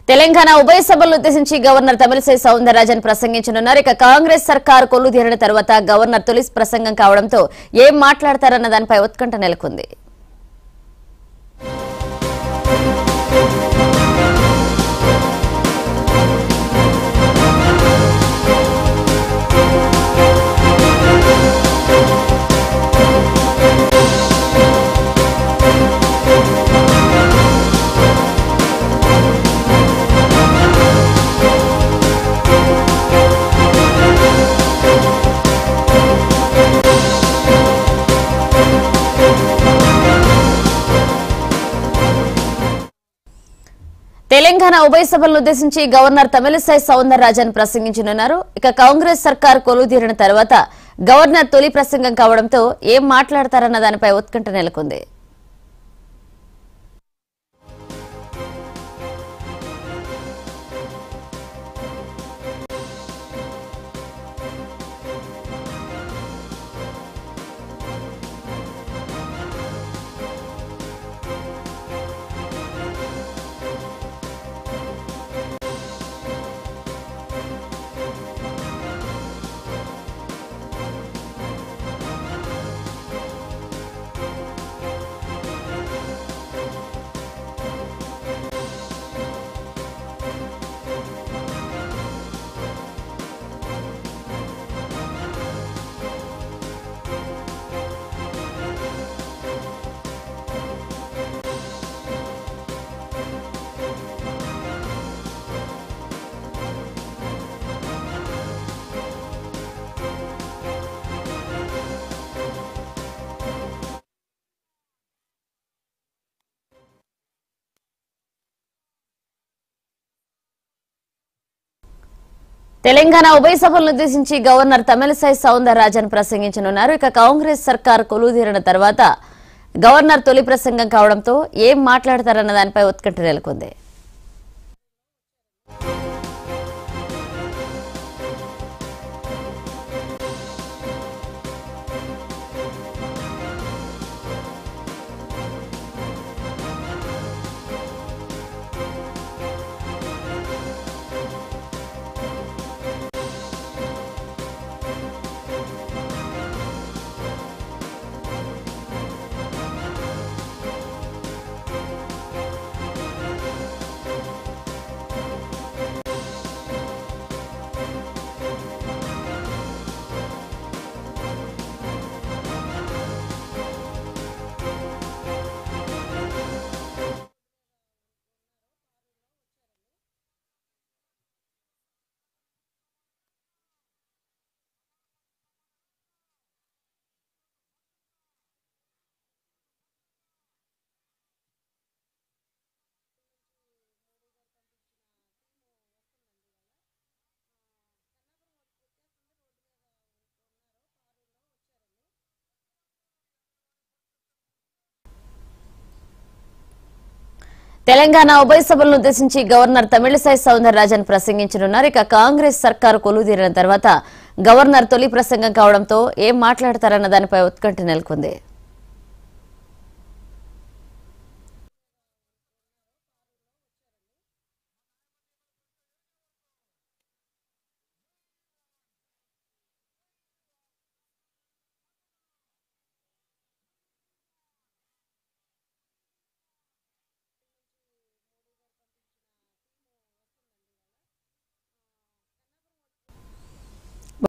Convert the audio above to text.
తెలంగాణ ఉభయ సభలను ఉద్దేశించి గవర్నర్ తమిళసై సౌందరరాజన్ ప్రసంగించనున్నారు ఇక కాంగ్రెస్ సర్కార్ కొల్లు తీరిన తర్వాత గవర్నర్ తొలి ప్రసంగం కావడంతో ఏం మాట్లాడతారన్న దానిపై ఉత్కంఠ నెలకొంది తెలంగాణ ఉభయ సభలను ఉద్దేశించి గవర్నర్ తమిళసై సౌందరరాజన్ ప్రసంగించనున్నారు ఇక కాంగ్రెస్ సర్కార్ కొలువు తీరిన తర్వాత గవర్నర్ తొలి ప్రసంగం కావడంతో ఏం మాట్లాడతారన్న దానిపై ఉత్కంఠ నెలకొంది తెలంగాణ ఉభయ సభలను ఉద్దేశించి గవర్నర్ తమిళసై సౌందరరాజన్ ప్రసంగించనున్నారు ఇక కాంగ్రెస్ సర్కార్ కొలువుదీరిన తర్వాత గవర్నర్ తొలి ప్రసంగం కావడంతో ఏం మాట్లాడతారన్న దానిపై ఉత్కంఠ నెలకొంది తెలంగాణ ఉభయ సభలను ఉద్దేశించి గవర్నర్ తమిళసై సౌందరరాజన్ ప్రసంగించనున్నారు ఇక కాంగ్రెస్ సర్కారు కొలువుదీరిన తర్వాత గవర్నర్ తొలి ప్రసంగం కావడంతో ఏం మాట్లాడతారన్న దానిపై ఉత్కంఠ నెలకొంది